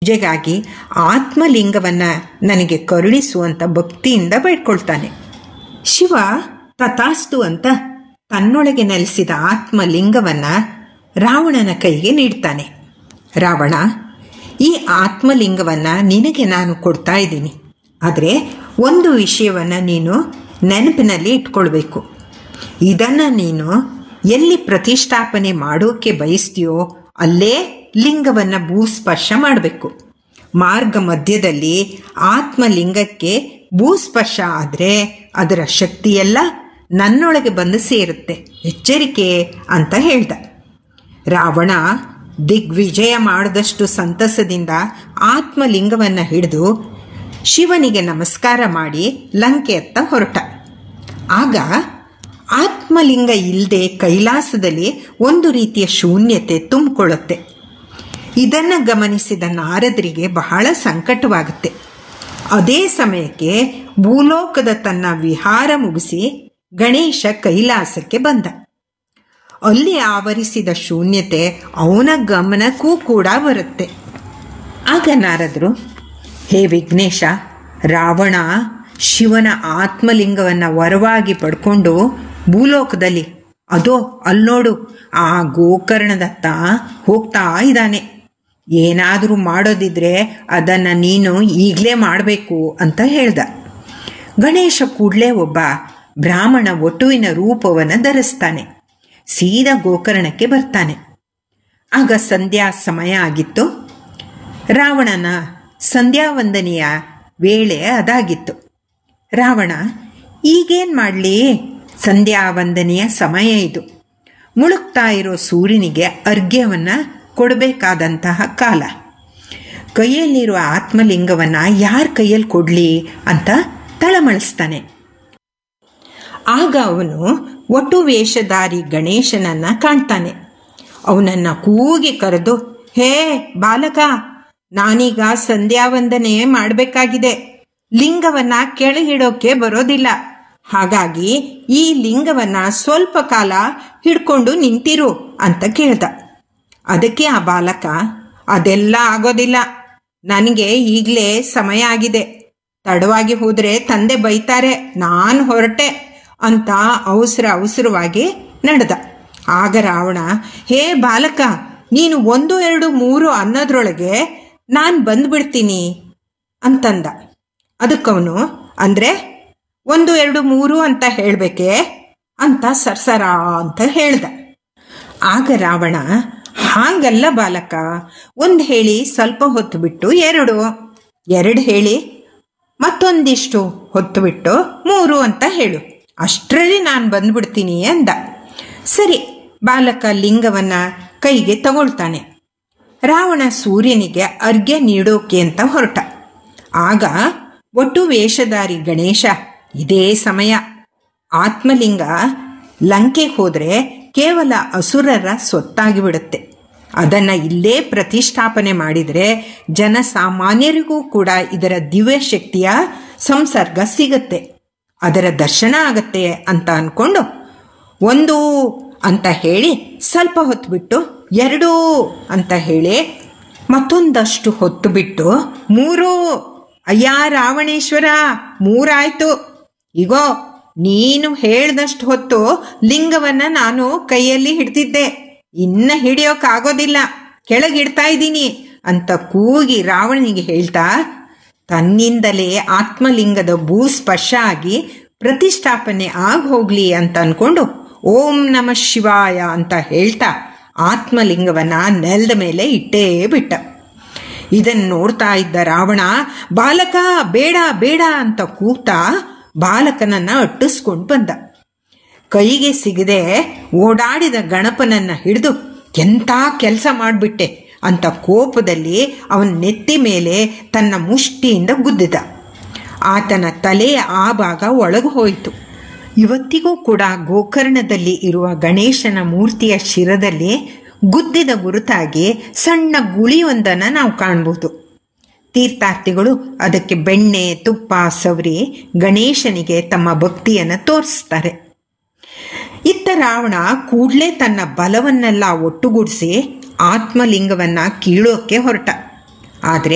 ಪೂಜೆಗಾಗಿ ಆತ್ಮಲಿಂಗವನ್ನು ನನಗೆ ಕರುಣಿಸುವಂತ ಭಕ್ತಿಯಿಂದ ಬೇಡ್ಕೊಳ್ತಾನೆ ಶಿವ ತಥಾಸ್ತು ಅಂತ ತನ್ನೊಳಗೆ ನೆಲೆಸಿದ ಆತ್ಮಲಿಂಗವನ್ನ ರಾವಣನ ಕೈಗೆ ನೀಡ್ತಾನೆ ರಾವಣ ಈ ಆತ್ಮಲಿಂಗವನ್ನ ನಿನಗೆ ನಾನು ಕೊಡ್ತಾ ಇದ್ದೀನಿ ಆದರೆ ಒಂದು ವಿಷಯವನ್ನು ನೀನು ನೆನಪಿನಲ್ಲಿ ಇಟ್ಕೊಳ್ಬೇಕು ಇದನ್ನು ನೀನು ಎಲ್ಲಿ ಪ್ರತಿಷ್ಠಾಪನೆ ಮಾಡೋಕೆ ಬಯಸ್ತೀಯೋ ಅಲ್ಲೇ ಲಿಂಗವನ್ನು ಭೂಸ್ಪರ್ಶ ಮಾಡಬೇಕು ಮಾರ್ಗ ಮಧ್ಯದಲ್ಲಿ ಆತ್ಮಲಿಂಗಕ್ಕೆ ಭೂಸ್ಪರ್ಶ ಆದರೆ ಅದರ ಶಕ್ತಿಯೆಲ್ಲ ನನ್ನೊಳಗೆ ಬಂದು ಸೇರುತ್ತೆ ಎಚ್ಚರಿಕೆ ಅಂತ ಹೇಳ್ದ ರಾವಣ ದಿಗ್ವಿಜಯ ಮಾಡಿದಷ್ಟು ಸಂತಸದಿಂದ ಆತ್ಮಲಿಂಗವನ್ನು ಹಿಡಿದು ಶಿವನಿಗೆ ನಮಸ್ಕಾರ ಮಾಡಿ ಲಂಕೆಯತ್ತ ಹೊರಟ ಆಗ ಆತ್ಮಲಿಂಗ ಇಲ್ಲದೆ ಕೈಲಾಸದಲ್ಲಿ ಒಂದು ರೀತಿಯ ಶೂನ್ಯತೆ ತುಂಬಿಕೊಳ್ಳುತ್ತೆ ಇದನ್ನು ಗಮನಿಸಿದ ನಾರದರಿಗೆ ಬಹಳ ಸಂಕಟವಾಗುತ್ತೆ ಅದೇ ಸಮಯಕ್ಕೆ ಭೂಲೋಕದ ತನ್ನ ವಿಹಾರ ಮುಗಿಸಿ ಗಣೇಶ ಕೈಲಾಸಕ್ಕೆ ಬಂದ ಅಲ್ಲಿ ಆವರಿಸಿದ ಶೂನ್ಯತೆ ಅವನ ಗಮನಕ್ಕೂ ಕೂಡ ಬರುತ್ತೆ ಆಗ ನಾರದರು ಹೇ ವಿಘ್ನೇಶ ರಾವಣ ಶಿವನ ಆತ್ಮಲಿಂಗವನ್ನು ವರವಾಗಿ ಪಡ್ಕೊಂಡು ಭೂಲೋಕದಲ್ಲಿ ಅದೋ ಅಲ್ಲೋಡು ಆ ಗೋಕರ್ಣದತ್ತ ಹೋಗ್ತಾ ಇದ್ದಾನೆ ಏನಾದರೂ ಮಾಡೋದಿದ್ರೆ ಅದನ್ನು ನೀನು ಈಗಲೇ ಮಾಡಬೇಕು ಅಂತ ಹೇಳ್ದ ಗಣೇಶ ಕೂಡಲೇ ಒಬ್ಬ ಬ್ರಾಹ್ಮಣ ಒಟುವಿನ ರೂಪವನ್ನು ಧರಿಸ್ತಾನೆ ಸೀದಾ ಗೋಕರ್ಣಕ್ಕೆ ಬರ್ತಾನೆ ಆಗ ಸಂಧ್ಯಾ ಸಮಯ ಆಗಿತ್ತು ರಾವಣನ ಸಂಧ್ಯಾವಂದನೆಯ ವೇಳೆ ಅದಾಗಿತ್ತು ರಾವಣ ಈಗೇನು ಮಾಡಲಿ ಸಂಧ್ಯಾವಂದನೆಯ ಸಮಯ ಇದು ಮುಳುಗ್ತಾ ಇರೋ ಸೂರ್ಯನಿಗೆ ಅರ್ಘ್ಯವನ್ನು ಕೊಡಬೇಕಾದಂತಹ ಕಾಲ ಕೈಯಲ್ಲಿರುವ ಆತ್ಮಲಿಂಗವನ್ನು ಯಾರ ಕೈಯಲ್ಲಿ ಕೊಡಲಿ ಅಂತ ತಳಮಳಿಸ್ತಾನೆ ಆಗ ಅವನು ಒಟ್ಟು ವೇಷಧಾರಿ ಗಣೇಶನನ್ನ ಕಾಣ್ತಾನೆ ಅವನನ್ನ ಕೂಗಿ ಕರೆದು ಹೇ ಬಾಲಕ ನಾನೀಗ ಸಂಧ್ಯಾವಂದನೆ ಮಾಡಬೇಕಾಗಿದೆ ಲಿಂಗವನ್ನ ಕೆಳಗಿಡೋಕೆ ಬರೋದಿಲ್ಲ ಹಾಗಾಗಿ ಈ ಲಿಂಗವನ್ನ ಸ್ವಲ್ಪ ಕಾಲ ಹಿಡ್ಕೊಂಡು ನಿಂತಿರು ಅಂತ ಕೇಳ್ದ ಅದಕ್ಕೆ ಆ ಬಾಲಕ ಅದೆಲ್ಲ ಆಗೋದಿಲ್ಲ ನನಗೆ ಈಗಲೇ ಸಮಯ ಆಗಿದೆ ತಡವಾಗಿ ಹೋದರೆ ತಂದೆ ಬೈತಾರೆ ನಾನು ಹೊರಟೆ ಅಂತ ಅವಸರ ಅವಸರವಾಗಿ ನಡೆದ ಆಗ ರಾವಣ ಹೇ ಬಾಲಕ ನೀನು ಒಂದು ಎರಡು ಮೂರು ಅನ್ನೋದ್ರೊಳಗೆ ನಾನು ಬಂದ್ಬಿಡ್ತೀನಿ ಅಂತಂದ ಅದಕ್ಕವನು ಅಂದರೆ ಒಂದು ಎರಡು ಮೂರು ಅಂತ ಹೇಳಬೇಕೆ ಅಂತ ಸರ್ಸರ ಅಂತ ಹೇಳ್ದ ಆಗ ರಾವಣ ಹಾಗಲ್ಲ ಬಾಲಕ ಒಂದು ಹೇಳಿ ಸ್ವಲ್ಪ ಹೊತ್ತು ಬಿಟ್ಟು ಎರಡು ಎರಡು ಹೇಳಿ ಮತ್ತೊಂದಿಷ್ಟು ಹೊತ್ತು ಬಿಟ್ಟು ಮೂರು ಅಂತ ಹೇಳು ಅಷ್ಟರಲ್ಲಿ ನಾನು ಬಂದ್ಬಿಡ್ತೀನಿ ಅಂದ ಸರಿ ಬಾಲಕ ಲಿಂಗವನ್ನ ಕೈಗೆ ತಗೊಳ್ತಾನೆ ರಾವಣ ಸೂರ್ಯನಿಗೆ ಅರ್ಘ್ಯ ನೀಡೋಕೆ ಅಂತ ಹೊರಟ ಆಗ ಒಟ್ಟು ವೇಷಧಾರಿ ಗಣೇಶ ಇದೇ ಸಮಯ ಆತ್ಮಲಿಂಗ ಲಂಕೆ ಹೋದರೆ ಕೇವಲ ಅಸುರರ ಸೊತ್ತಾಗಿ ಬಿಡುತ್ತೆ ಅದನ್ನು ಇಲ್ಲೇ ಪ್ರತಿಷ್ಠಾಪನೆ ಮಾಡಿದರೆ ಜನಸಾಮಾನ್ಯರಿಗೂ ಕೂಡ ಇದರ ದಿವ್ಯ ಶಕ್ತಿಯ ಸಂಸರ್ಗ ಸಿಗತ್ತೆ ಅದರ ದರ್ಶನ ಆಗತ್ತೆ ಅಂತ ಅಂದ್ಕೊಂಡು ಒಂದು ಅಂತ ಹೇಳಿ ಸ್ವಲ್ಪ ಹೊತ್ತು ಬಿಟ್ಟು ಎರಡು ಅಂತ ಹೇಳಿ ಮತ್ತೊಂದಷ್ಟು ಹೊತ್ತು ಬಿಟ್ಟು ಮೂರು ಅಯ್ಯ ರಾವಣೇಶ್ವರ ಮೂರಾಯ್ತು ಇಗೋ ನೀನು ಹೇಳ್ದಷ್ಟು ಹೊತ್ತು ಲಿಂಗವನ್ನ ನಾನು ಕೈಯಲ್ಲಿ ಹಿಡ್ತಿದ್ದೆ ಇನ್ನ ಹಿಡಿಯೋಕ್ಕಾಗೋದಿಲ್ಲ ಕೆಳಗಿಡ್ತಾ ಇದ್ದೀನಿ ಅಂತ ಕೂಗಿ ರಾವಣನಿಗೆ ಹೇಳ್ತಾ ತನ್ನಿಂದಲೇ ಆತ್ಮಲಿಂಗದ ಭೂಸ್ಪರ್ಶ ಆಗಿ ಪ್ರತಿಷ್ಠಾಪನೆ ಆಗಿ ಹೋಗ್ಲಿ ಅಂತ ಅನ್ಕೊಂಡು ಓಂ ನಮ ಶಿವಾಯ ಅಂತ ಹೇಳ್ತಾ ಆತ್ಮಲಿಂಗವನ್ನ ನೆಲದ ಮೇಲೆ ಇಟ್ಟೇ ಬಿಟ್ಟ ಇದನ್ನು ನೋಡ್ತಾ ಇದ್ದ ರಾವಣ ಬಾಲಕ ಬೇಡ ಬೇಡ ಅಂತ ಕೂಗ್ತಾ ಬಾಲಕನನ್ನ ಅಟ್ಟಿಸ್ಕೊಂಡು ಬಂದ ಕೈಗೆ ಸಿಗದೆ ಓಡಾಡಿದ ಗಣಪನನ್ನ ಹಿಡಿದು ಎಂಥ ಕೆಲಸ ಮಾಡಿಬಿಟ್ಟೆ ಅಂತ ಕೋಪದಲ್ಲಿ ಅವನ ನೆತ್ತಿ ಮೇಲೆ ತನ್ನ ಮುಷ್ಟಿಯಿಂದ ಗುದ್ದಿದ ಆತನ ತಲೆಯ ಆ ಭಾಗ ಒಳಗೆ ಹೋಯಿತು ಇವತ್ತಿಗೂ ಕೂಡ ಗೋಕರ್ಣದಲ್ಲಿ ಇರುವ ಗಣೇಶನ ಮೂರ್ತಿಯ ಶಿರದಲ್ಲಿ ಗುದ್ದಿದ ಗುರುತಾಗಿ ಸಣ್ಣ ಗುಳಿಯೊಂದನ್ನು ನಾವು ಕಾಣ್ಬೋದು ತೀರ್ಥಾರ್ಥಿಗಳು ಅದಕ್ಕೆ ಬೆಣ್ಣೆ ತುಪ್ಪ ಸವರಿ ಗಣೇಶನಿಗೆ ತಮ್ಮ ಭಕ್ತಿಯನ್ನು ತೋರಿಸ್ತಾರೆ ಇತ್ತ ರಾವಣ ಕೂಡಲೇ ತನ್ನ ಬಲವನ್ನೆಲ್ಲ ಒಟ್ಟುಗೂಡಿಸಿ ಆತ್ಮಲಿಂಗವನ್ನ ಕೀಳೋಕೆ ಹೊರಟ ಆದರೆ